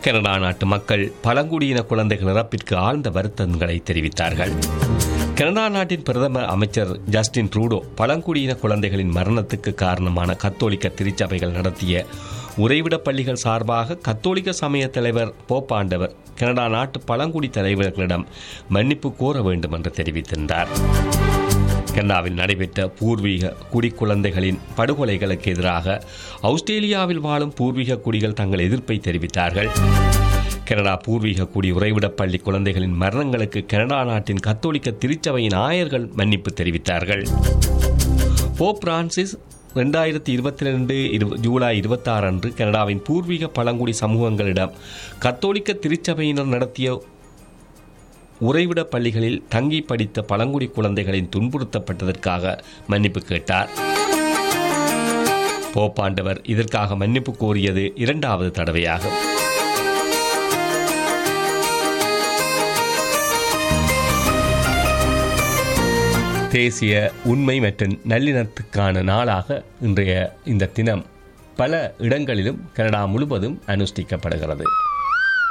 Canada நாட்டு மக்கள் பழங்குடியின குழந்தைகள் இறப்பிற்கு ஆழ்ந்த வருத்தங்களை தெரிவித்தார்கள் கனடா நாட்டின் பிரதமர் அமைச்சர் ஜஸ்டின் ட்ரூடோ பழங்குடியின குழந்தைகளின் மரணத்துக்கு காரணமான கத்தோலிக்க திருச்சபைகள் நடத்திய உறைவிட பள்ளிகள் சார்பாக கத்தோலிக்க சமய தலைவர் போப்பாண்டவர் கனடா நாட்டு பழங்குடி தலைவர்களிடம் மன்னிப்பு கோர வேண்டும் என்று தெரிவித்திருந்தார் கனடாவில் நடைபெற்ற பூர்வீக குடிக்குழந்தைகளின் படுகொலைகளுக்கு எதிராக ஆஸ்திரேலியாவில் வாழும் பூர்வீக குடிகள் தங்கள் எதிர்ப்பை தெரிவித்தார்கள் கனடா பூர்வீக குடி உறைவிடப் பள்ளி குழந்தைகளின் மரணங்களுக்கு கனடா நாட்டின் கத்தோலிக்க திருச்சபையின் ஆயர்கள் மன்னிப்பு தெரிவித்தார்கள் போப் பிரான்சிஸ் ரெண்டாயிரத்தி இருபத்தி ரெண்டு ஜூலை இருபத்தாறு அன்று கனடாவின் பூர்வீக பழங்குடி சமூகங்களிடம் கத்தோலிக்க திருச்சபையினர் நடத்திய உறைவிட பள்ளிகளில் தங்கி படித்த பழங்குடி குழந்தைகளின் துன்புறுத்தப்பட்டதற்காக மன்னிப்பு கேட்டார் போப்பாண்டவர் இதற்காக மன்னிப்பு கோரியது இரண்டாவது தடவையாகும் தேசிய உண்மை மற்றும் நல்லிணத்துக்கான நாளாக இன்றைய இந்த தினம் பல இடங்களிலும் கனடா முழுவதும் அனுஷ்டிக்கப்படுகிறது